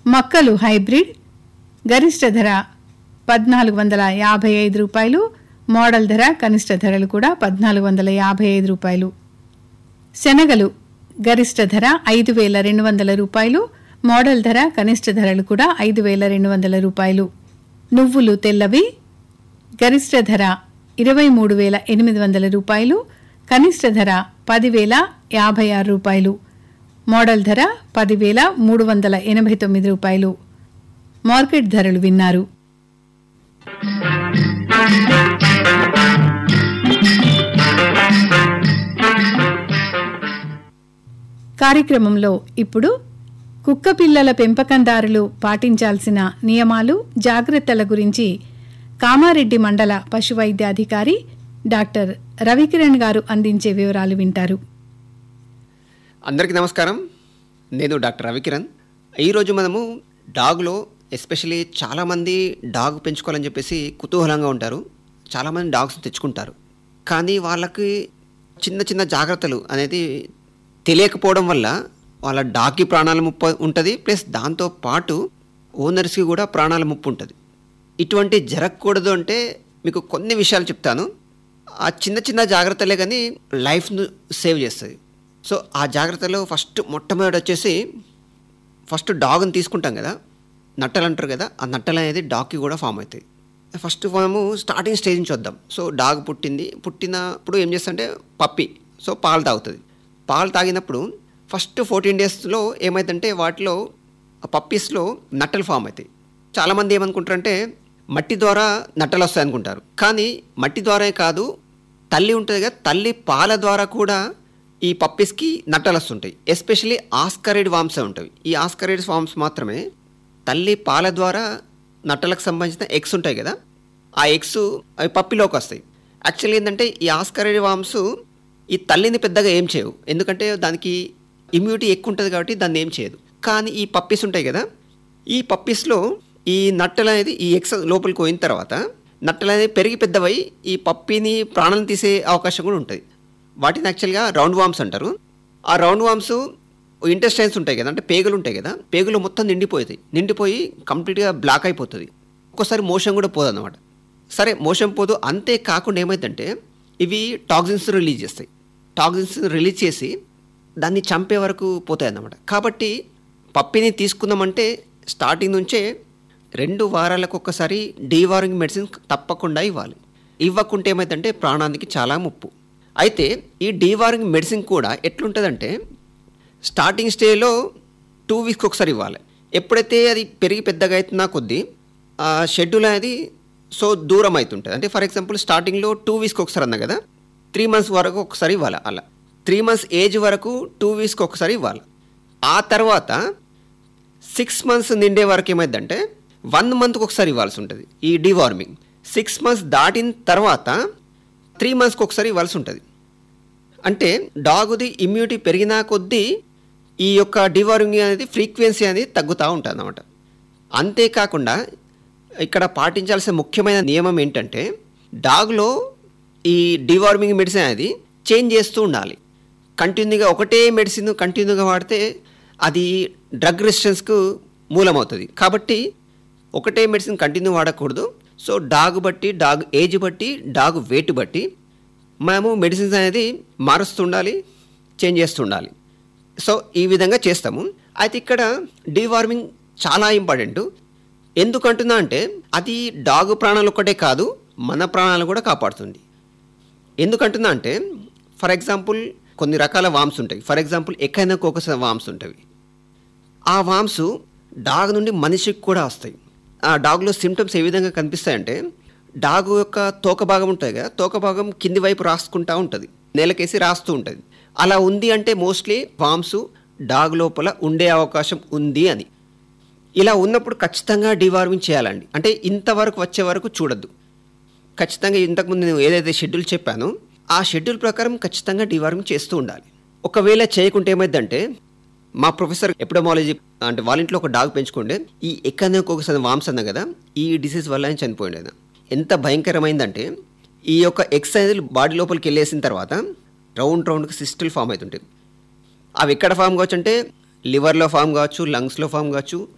మక్కలు హైబ్రిడ్ గరిష్ట ధర పద్నాలుగు వందల యాభై ఐదు రూపాయలు మోడల్ ధర కనిష్ట ధరలు కూడా పద్నాలుగు వందల యాభై ఐదు రూపాయలు శనగలు గరిష్ట ధర ఐదు వేల రెండు వందల రూపాయలు మోడల్ ధర కనిష్ట ధరలు కూడా ఐదు వేల రెండు వందల రూపాయలు నువ్వులు తెల్లవి గరిష్ట ధర ఇరవై మూడు వేల ఎనిమిది వందల రూపాయలు కనిష్ట ధర పదివేల యాభై ఆరు రూపాయలు మోడల్ ధర పదివేల మూడు వందల ఎనభై తొమ్మిది రూపాయలు మార్కెట్ ధరలు విన్నారు కార్యక్రమంలో ఇప్పుడు కుక్క పిల్లల పెంపకందారులు పాటించాల్సిన నియమాలు జాగ్రత్తల గురించి కామారెడ్డి మండల పశువైద్యాధికారి డాక్టర్ రవికిరణ్ గారు అందించే వివరాలు వింటారు అందరికీ నమస్కారం నేను డాక్టర్ రవికిరణ్ ఈరోజు మనము డాగ్లో ఎస్పెషలీ చాలామంది డాగ్ పెంచుకోవాలని చెప్పేసి కుతూహలంగా ఉంటారు చాలామంది డాగ్స్ తెచ్చుకుంటారు కానీ వాళ్ళకి చిన్న చిన్న జాగ్రత్తలు అనేది తెలియకపోవడం వల్ల వాళ్ళ డాగ్కి ప్రాణాల ముప్పు ఉంటుంది ప్లస్ దాంతో పాటు ఓనర్స్కి కూడా ప్రాణాల ముప్పు ఉంటుంది ఇటువంటి జరగకూడదు అంటే మీకు కొన్ని విషయాలు చెప్తాను ఆ చిన్న చిన్న జాగ్రత్తలే కానీ లైఫ్ను సేవ్ చేస్తుంది సో ఆ జాగ్రత్తలో ఫస్ట్ మొట్టమొదటి వచ్చేసి ఫస్ట్ డాగ్ని తీసుకుంటాం కదా నట్టలు అంటారు కదా ఆ నట్టలు అనేది డాగ్కి కూడా ఫామ్ అవుతాయి ఫస్ట్ మనము స్టార్టింగ్ స్టేజ్ నుంచి వద్దాం సో డాగ్ పుట్టింది పుట్టినప్పుడు ఏం చేస్తుంటే పప్పి సో పాలు తాగుతుంది పాలు తాగినప్పుడు ఫస్ట్ ఫోర్టీన్ డేస్లో ఏమైందంటే వాటిలో ఆ పప్పీస్లో నట్టలు ఫామ్ అవుతాయి చాలామంది ఏమనుకుంటారంటే మట్టి ద్వారా నట్టలు వస్తాయి అనుకుంటారు కానీ మట్టి ద్వారానే కాదు తల్లి ఉంటుంది కదా తల్లి పాల ద్వారా కూడా ఈ పప్పీస్కి నట్టలు వస్తుంటాయి ఎస్పెషలీ ఆస్కరైడ్ వామ్స్ ఉంటాయి ఈ ఆస్కరైడ్ వామ్స్ మాత్రమే తల్లి పాల ద్వారా నట్టలకు సంబంధించిన ఎగ్స్ ఉంటాయి కదా ఆ ఎగ్స్ అవి పప్పిలోకి వస్తాయి యాక్చువల్లీ ఏంటంటే ఈ ఆస్కరైడ్ వామ్స్ ఈ తల్లిని పెద్దగా ఏం చేయవు ఎందుకంటే దానికి ఇమ్యూనిటీ ఎక్కువ ఉంటుంది కాబట్టి దాన్ని ఏం చేయదు కానీ ఈ పప్పీస్ ఉంటాయి కదా ఈ పప్పీస్లో ఈ నట్టలు అనేది ఈ ఎగ్స్ లోపలికి పోయిన తర్వాత నట్టలు అనేది పెరిగి పెద్దవై ఈ పప్పీని ప్రాణం తీసే అవకాశం కూడా ఉంటుంది వాటిని యాక్చువల్గా రౌండ్ వామ్స్ అంటారు ఆ రౌండ్ వామ్స్ ఇంటెస్టైన్స్ ఉంటాయి కదా అంటే పేగులు ఉంటాయి కదా పేగులు మొత్తం నిండిపోతాయి నిండిపోయి కంప్లీట్గా బ్లాక్ అయిపోతుంది ఒక్కోసారి మోషన్ కూడా పోదు అనమాట సరే మోషన్ పోదు అంతే కాకుండా ఏమైందంటే ఇవి టాక్సిన్స్ రిలీజ్ చేస్తాయి టాక్సిన్స్ రిలీజ్ చేసి దాన్ని చంపే వరకు పోతాయి అన్నమాట కాబట్టి పప్పిని తీసుకుందామంటే స్టార్టింగ్ నుంచే రెండు వారాలకు ఒక్కసారి డీవారింగ్ మెడిసిన్ తప్పకుండా ఇవ్వాలి ఇవ్వకుంటే ఏమైందంటే ప్రాణానికి చాలా ముప్పు అయితే ఈ డీవారింగ్ మెడిసిన్ కూడా ఎట్లుంటుందంటే స్టార్టింగ్ స్టేజ్లో టూ వీక్స్కి ఒకసారి ఇవ్వాలి ఎప్పుడైతే అది పెరిగి పెద్దగా అవుతున్నా కొద్దీ ఆ షెడ్యూల్ అనేది సో దూరం అవుతుంటుంది అంటే ఫర్ ఎగ్జాంపుల్ స్టార్టింగ్లో టూ వీక్స్కి ఒకసారి అన్నా కదా త్రీ మంత్స్ వరకు ఒకసారి ఇవ్వాలి అలా త్రీ మంత్స్ ఏజ్ వరకు టూ వీక్స్కి ఒకసారి ఇవ్వాలి ఆ తర్వాత సిక్స్ మంత్స్ నిండే వరకు ఏమైందంటే వన్ మంత్కి ఒకసారి ఇవ్వాల్సి ఉంటుంది ఈ డివార్మింగ్ సిక్స్ మంత్స్ దాటిన తర్వాత త్రీ మంత్స్కి ఒకసారి ఇవ్వాల్సి ఉంటుంది అంటే డాగుది ఇమ్యూనిటీ పెరిగినా కొద్దీ ఈ యొక్క డివార్మింగ్ అనేది ఫ్రీక్వెన్సీ అనేది తగ్గుతూ ఉంటుంది అన్నమాట అంతేకాకుండా ఇక్కడ పాటించాల్సిన ముఖ్యమైన నియమం ఏంటంటే డాగ్లో ఈ డివార్మింగ్ మెడిసిన్ అనేది చేంజ్ చేస్తూ ఉండాలి కంటిన్యూగా ఒకటే మెడిసిన్ కంటిన్యూగా వాడితే అది డ్రగ్ రెసిస్టెన్స్కు మూలమవుతుంది కాబట్టి ఒకటే మెడిసిన్ కంటిన్యూ వాడకూడదు సో డాగ్ బట్టి డాగ్ ఏజ్ బట్టి డాగ్ వెయిట్ బట్టి మనము మెడిసిన్స్ అనేది మారుస్తుండాలి చేంజ్ చేస్తుండాలి సో ఈ విధంగా చేస్తాము అయితే ఇక్కడ డీవార్మింగ్ చాలా ఇంపార్టెంట్ ఎందుకంటున్నా అంటే అది డాగ్ ప్రాణాలు ఒక్కటే కాదు మన ప్రాణాలు కూడా కాపాడుతుంది ఎందుకంటున్నా అంటే ఫర్ ఎగ్జాంపుల్ కొన్ని రకాల వామ్స్ ఉంటాయి for example echinococcus worms ఉంటాయి ఆ వామ్స్ డాగ్ నుండి మనిషికి కూడా వస్తాయి ఆ డాగ్లో సిమ్టమ్స్ ఏ విధంగా కనిపిస్తాయంటే డాగ్ యొక్క తోక భాగం ఉంటుంది కదా తోక భాగం కింది వైపు రాసుకుంటూ ఉంటుంది నేలకేసి రాస్తూ ఉంటుంది అలా ఉంది అంటే మోస్ట్లీ వామ్స్ డాగ్ లోపల ఉండే అవకాశం ఉంది అని ఇలా ఉన్నప్పుడు ఖచ్చితంగా డివార్మింగ్ చేయాలండి అంటే ఇంతవరకు వచ్చే వరకు చూడొద్దు ఖచ్చితంగా ఇంతకుముందు నేను ఏదైతే షెడ్యూల్ చెప్పానో ఆ షెడ్యూల్ ప్రకారం ఖచ్చితంగా డివార్మింగ్ చేస్తూ ఉండాలి ఒకవేళ చేయకుంటే ఏమైందంటే మా ప్రొఫెసర్ ఎపిడమాలజీ అంటే వాళ్ళ ఇంట్లో ఒక డాగ్ పెంచుకుంటే ఈ ఎక్కడో ఒకసారి వామ్స్ అన్న కదా ఈ డిసీజ్ వల్ల ఆయన చనిపోయింది ఆయన ఎంత భయంకరమైందంటే ఈ యొక్క ఎక్స్ అనేది బాడీ లోపలికి వెళ్ళేసిన తర్వాత రౌండ్ రౌండ్కి సిస్టల్ ఫామ్ అవుతుంటాయి అవి ఎక్కడ ఫామ్ కావచ్చు అంటే లివర్లో ఫామ్ కావచ్చు లంగ్స్లో ఫామ్ కావచ్చు